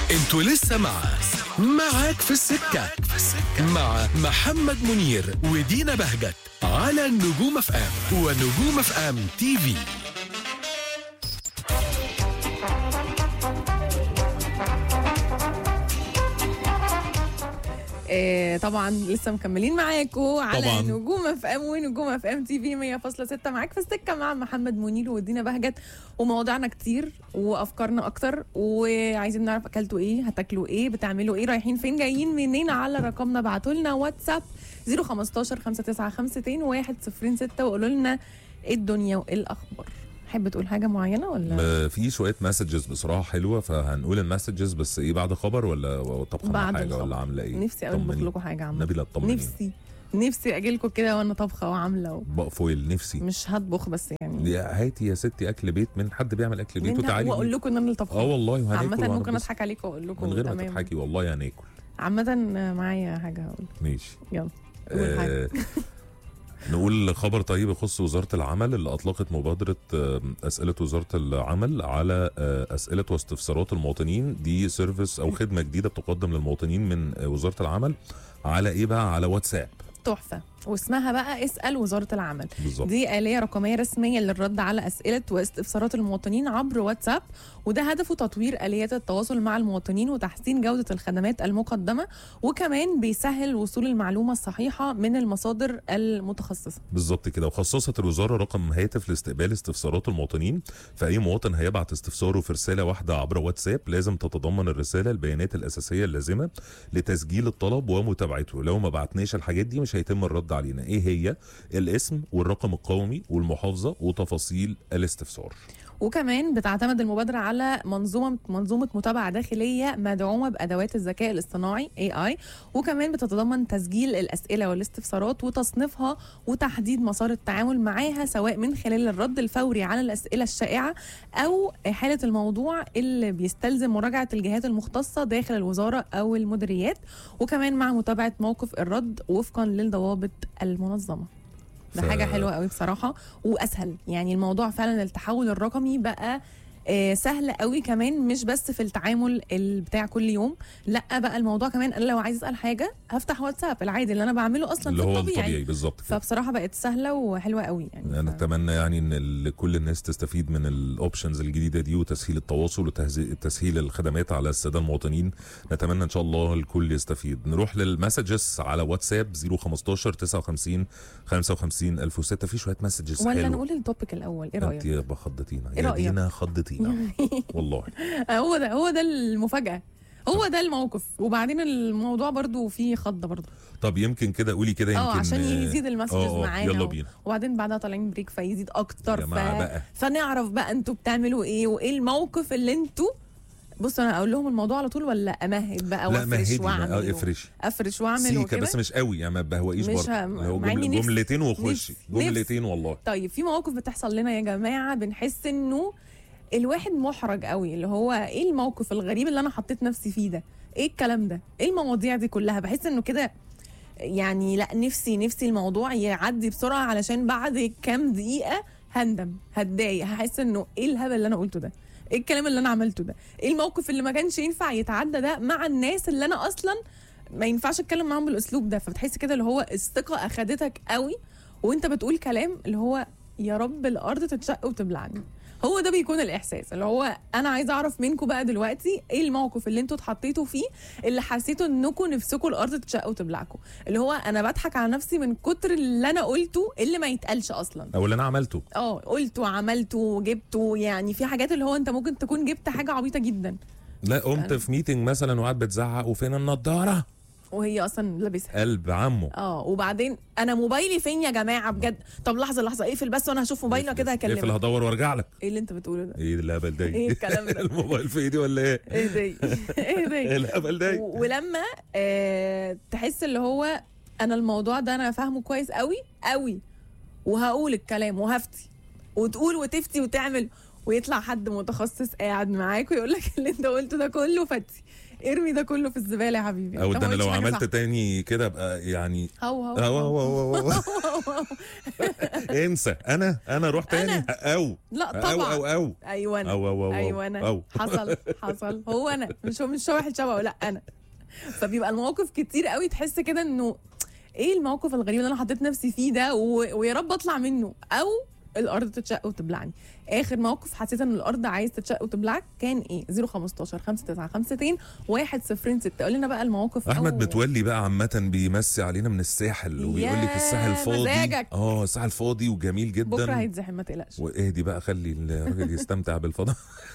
انتوا لسه مع معاك في السكة مع محمد منير ودينا بهجت على النجوم اف ام ونجوم اف ام تي في آه طبعا لسه مكملين معاكم على طبعاً. نجوم اف ام ونجوم اف ام تي في 100.6 معاك في السكه مع محمد منير ودينا بهجت ومواضيعنا كتير وافكارنا اكتر وعايزين نعرف اكلتوا ايه هتاكلوا ايه بتعملوا ايه رايحين فين جايين منين على رقمنا ابعتوا لنا واتساب 015 5952 106 وقولوا لنا ايه الدنيا وايه الاخبار حابب تقول حاجه معينه ولا ما في شويه مسجز بصراحه حلوه فهنقول المسجز بس ايه بعد خبر ولا طبخه بعد حاجه الخبر. ولا عامله ايه نفسي اقول طمني. لكم حاجه عامه نبيله اطمني نفسي نفسي اجي لكم كده وانا طبخه وعامله و... بقى فويل نفسي مش هطبخ بس يعني يا هاتي يا ستي اكل بيت من حد بيعمل اكل بيت منها وتعالي واقول لكم ان انا اللي طبخه اه والله وهناكل عامة ممكن وهنبسط. اضحك عليكم واقول لكم من غير ما تمام. تضحكي والله هناكل عامة معايا حاجة هقول ماشي يلا قول حاجة آه نقول خبر طيب يخص وزارة العمل اللي أطلقت مبادرة آه، أسئلة وزارة العمل على آه، أسئلة واستفسارات المواطنين دي سيرفيس أو خدمة جديدة بتقدم للمواطنين من آه، وزارة العمل على إيه بقى على واتساب تحفة واسمها بقى اسأل وزارة العمل بالظبط دي آلية رقمية رسمية للرد على أسئلة واستفسارات المواطنين عبر واتساب وده هدفه تطوير آليات التواصل مع المواطنين وتحسين جودة الخدمات المقدمة وكمان بيسهل وصول المعلومة الصحيحة من المصادر المتخصصة بالظبط كده وخصصت الوزارة رقم هاتف لاستقبال استفسارات المواطنين فأي مواطن هيبعت استفساره في رسالة واحدة عبر واتساب لازم تتضمن الرسالة البيانات الأساسية اللازمة لتسجيل الطلب ومتابعته لو ما بعتناش الحاجات دي مش هيتم الرد علينا إيه هي الاسم والرقم القومي والمحافظة وتفاصيل الاستفسار وكمان بتعتمد المبادرة على منظومة منظومة متابعة داخلية مدعومة بأدوات الذكاء الاصطناعي AI وكمان بتتضمن تسجيل الأسئلة والاستفسارات وتصنيفها وتحديد مسار التعامل معاها سواء من خلال الرد الفوري على الأسئلة الشائعة أو حالة الموضوع اللي بيستلزم مراجعة الجهات المختصة داخل الوزارة أو المديريات وكمان مع متابعة موقف الرد وفقا للضوابط المنظمة ده ف- حاجه حلوه قوي بصراحه واسهل يعني الموضوع فعلا التحول الرقمي بقى آه، سهل قوي كمان مش بس في التعامل ال- بتاع كل يوم لا بقى الموضوع كمان انا لو عايز اسال حاجه هفتح واتساب العادي اللي انا بعمله اصلا اللي في هو الطبيعي, الطبيعي بالظبط كده فبصراحه بقت سهله وحلوه قوي يعني انا ف- اتمنى يعني ان ال- كل الناس تستفيد من الاوبشنز الجديده دي وتسهيل التواصل وتسهيل الخدمات على الساده المواطنين نتمنى ان شاء الله الكل يستفيد نروح للمسجز على واتساب 015 59 55 1006 في شويه مسجز ولا حلوه نقول التوبيك الاول ايه انت رايك يا خضتينا إيه يا رأيك؟ دينا خضتينا والله هو ده هو ده المفاجاه هو ده الموقف وبعدين الموضوع برضو فيه خضه برضو طب يمكن كده قولي كده يمكن اه عشان يزيد المسجز آه، آه، معانا يلا و- بينا وبعدين بعدها طالعين بريك فيزيد اكتر يا جماعة ف... بقى. فنعرف بقى انتوا بتعملوا ايه وايه الموقف اللي انتوا بصوا انا اقول لهم الموضوع على طول ولا امهد بقى لا وافرش مهدي واعمل بقى، و- افرشي افرش واعمل سيكه وكده بس مش قوي يعني ما بهوقيش مش برضه ه- اللي هو مع إني جمل- نفسي- جملتين وخشي نفسي- جملتين والله طيب في مواقف بتحصل لنا يا جماعه بنحس انه الواحد محرج قوي اللي هو ايه الموقف الغريب اللي انا حطيت نفسي فيه ده ايه الكلام ده ايه المواضيع دي كلها بحس انه كده يعني لا نفسي نفسي الموضوع يعدي بسرعه علشان بعد كام دقيقه هندم هتضايق هحس انه ايه الهبل اللي انا قلته ده ايه الكلام اللي انا عملته ده ايه الموقف اللي ما كانش ينفع يتعدى ده مع الناس اللي انا اصلا ما ينفعش اتكلم معاهم بالاسلوب ده فبتحس كده اللي هو الثقه اخدتك قوي وانت بتقول كلام اللي هو يا رب الارض تتشق وتبلعني هو ده بيكون الاحساس اللي هو انا عايزه اعرف منكم بقى دلوقتي ايه الموقف اللي انتوا اتحطيتوا فيه اللي حسيتوا انكم نفسكم الارض تتشق وتبلعكم اللي هو انا بضحك على نفسي من كتر اللي انا قلته اللي ما يتقالش اصلا او اللي انا عملته اه قلته وعملته وجبته يعني في حاجات اللي هو انت ممكن تكون جبت حاجه عبيطه جدا لا قمت في ميتنج مثلا وقعد بتزعق وفين النضاره وهي اصلا لابسها قلب عمه اه وبعدين انا موبايلي فين يا جماعه بجد طب لحظه لحظه اقفل بس وانا هشوف موبايلي وكده اقفل هكلمك هدور وارجع لك ايه اللي انت بتقوله ده ايه الهبل ده ايه الكلام ده الموبايل في ايدي ولا ايه ايه ده ايه ايه ده الهبل ده و- ولما آه تحس اللي هو انا الموضوع ده انا فاهمه كويس قوي قوي وهقول الكلام وهفتي وتقول وتفتي وتعمل ويطلع حد متخصص قاعد معاك ويقول لك اللي انت قلته ده كله فتي ارمي ده كله في الزباله يا حبيبي او أنت ده ما انا لو قلتش حاجة عملت صح. تاني كده ابقى يعني هو هو أو هو. أو أو أو أو. انسى انا انا اروح تاني أنا. او لا او طبعا او او ايوه انا أو أو أو ايوه أو انا أو. حصل حصل هو انا مش هو مش هو واحد شبهه لا انا فبيبقى المواقف كتير قوي تحس كده انه ايه الموقف الغريب اللي انا حطيت نفسي فيه ده و... ويا رب اطلع منه او الارض تتشق وتبلعني اخر موقف حسيت ان الارض عايز تتشق وتبلعك كان ايه 015 5952 106 قول لنا بقى المواقف احمد أو- متولي بقى عامه بيمسي علينا من الساحل وبيقول لك يا الساحل فاضي مزاجك. اه الساحل فاضي وجميل بكره جدا هيتزحم ما تقلقش واهدي بقى خلي الراجل يستمتع بالفضاء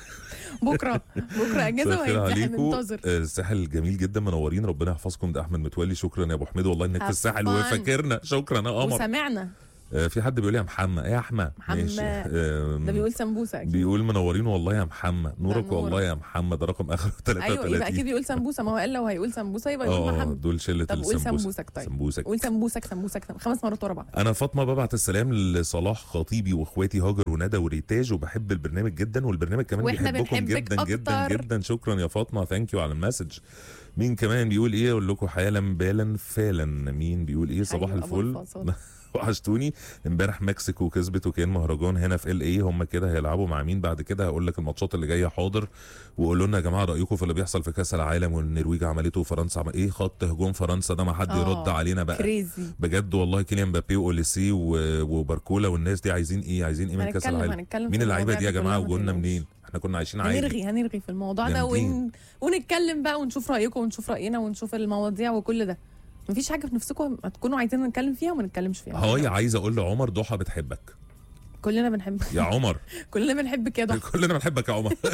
بكره بكره اجازه مساء الخير وهيتزحم عليكم انتظر آه، الساحل جميل جدا منورين ربنا يحفظكم ده احمد متولي شكرا يا ابو حميد والله انك في Have الساحل fun. وفاكرنا شكرا يا قمر وسمعنا آه، في حد بيقول يا محمد ايه يا احمد محمد. ماشي آم، ده بيقول سمبوسه اكيد بيقول منورين والله يا محمد نورك نورك. والله يا محمد ده رقم اخره 33 ايوه يبقى اكيد بيقول سمبوسه ما هو قال لو هيقول سمبوسه يبقى يقول اه محمد دول شله طب قول السمبوسك سمبوسك طيب. سمبوسك قول سمبوسك سمبوسك سم- خمس مرات ورا بعض انا فاطمه ببعت السلام لصلاح خطيبي واخواتي هاجر وندى وريتاج وبحب البرنامج جدا والبرنامج كمان وإحنا بيحبكم بنحبك جدا جدا أكتر. جدا شكرا يا فاطمه ثانك يو على المسج مين كمان بيقول ايه اقول لكم حالا بالا فعلا مين بيقول ايه صباح أيوة، أبو الفل الفاصل. وحشتوني امبارح مكسيكو كسبت وكان مهرجان هنا في ال اي هم كده هيلعبوا مع مين بعد كده هقول لك الماتشات اللي جايه حاضر وقولوا لنا يا جماعه رايكم في اللي بيحصل في كاس العالم والنرويج عملته وفرنسا عمل ايه خط هجوم فرنسا ده ما حد آه، يرد علينا بقى كريزي بجد والله كيليان مبابي واوليسي و- وباركولا والناس دي عايزين ايه عايزين ايه من كاس هنتكلم العالم هنتكلم مين في اللعيبه المواضيع دي يا كلها، جماعه ما وجولنا تقلقوش. منين احنا كنا عايشين عادي هنرغي هنرغي في الموضوع ده جامدين. ون... ونتكلم بقى ونشوف رايكم ونشوف راينا ونشوف المواضيع وكل ده مفيش حاجه في نفسكم تكونوا عايزين نتكلم فيها وما نتكلمش فيها هاي عايز اقول لعمر ضحى بتحبك كلنا بنحبك يا عمر كلنا بنحبك يا ضحى كلنا بنحبك يا عمر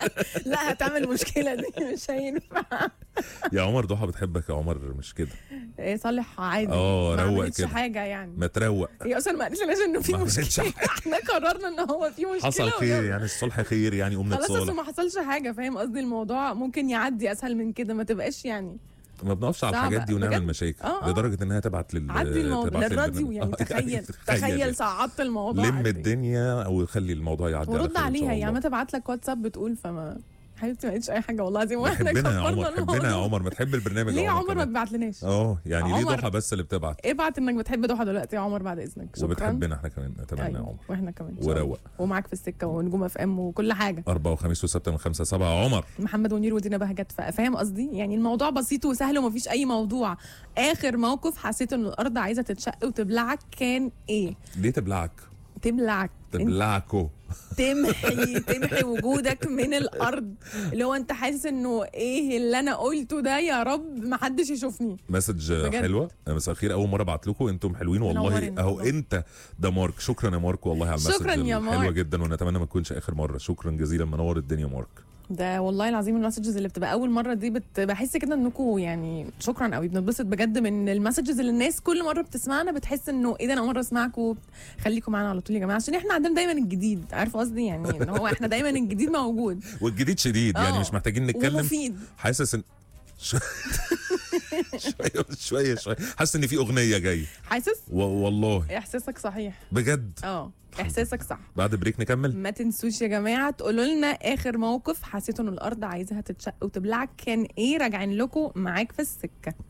لا هتعمل مشكله دي مش هينفع يا عمر ضحى بتحبك يا عمر مش كده إيه، صالح عادي آه، ما روق عملتش كده. حاجه يعني ما تروق هي اصلا ما قالتلناش انه في ما عملتش مشكله احنا قررنا ان هو في مشكله حصل خير ويلا. يعني الصلح خير يعني قوم خلاص اصل نتصالح ما حصلش حاجه فاهم قصدي الموضوع ممكن يعدي اسهل من كده ما تبقاش يعني ما بنقفش على صعبة. الحاجات دي ونعمل بجد؟ مشاكل آه، آه. لدرجه انها تبعت لل عدي الموضوع تبعت للراديو للبرنامج. يعني آه، تخيل تخيل صعدت الموضوع لم عدي. الدنيا وخلي الموضوع يعدي على ورد خير إن شاء عليها الله. يعني ما تبعت لك واتساب بتقول فما حبيبتي ما قالتش اي حاجه والله العظيم واحنا حبنا يا كبرنا عمر حبنا يا الموضوع. عمر ما تحب البرنامج ليه يا عمر ما كمان. تبعت لناش اه يعني ليه عمر. ضحى بس اللي بتبعت ابعت انك بتحب ضحى دلوقتي يا عمر بعد اذنك شكرا وبتحبنا احنا كمان اتمنى يا أيوة. عمر واحنا كمان إن شاء الله. وروق ومعاك في السكه ونجوم اف ام وكل حاجه أربعة وخميس وسبت من خمسة سبعة عمر محمد منير ودينا بهجت ف- فاهم قصدي يعني الموضوع بسيط وسهل ومفيش اي موضوع اخر موقف حسيت ان الارض عايزه تتشق وتبلعك كان ايه ليه تبلعك؟ تبلعك انت تبلعكو تمحي تمحي وجودك من الارض اللي هو انت حاسس انه ايه اللي انا قلته ده يا رب ما حدش يشوفني مسج بجد. حلوة مساء الخير أول مرة أبعت لكم أنتم حلوين والله منورين أهو والله. أنت ده مارك شكرا يا مارك والله على المسج شكراً يا حلوة مارك. جدا ونتمنى ما تكونش آخر مرة شكرا جزيلا منور الدنيا مارك ده والله العظيم المسجز اللي بتبقى اول مره دي بت... بحس كده انكم يعني شكرا قوي بنتبسط بجد من المسجز اللي الناس كل مره بتسمعنا بتحس انه ايه ده انا اول مره اسمعكم خليكم معانا على طول يا جماعه عشان احنا عندنا دايما الجديد عارف قصدي يعني ان هو احنا دايما الجديد موجود والجديد شديد يعني آه. مش محتاجين نتكلم ومفيد حاسس ان ش- شويه شويه شويه حاسس ان في اغنيه جايه حاسس و- والله احساسك صحيح بجد اه احساسك صح بعد بريك نكمل ما تنسوش يا جماعه تقولوا لنا اخر موقف حسيتوا ان الارض عايزاها تتشق وتبلعك كان ايه راجعين لكم معاك في السكه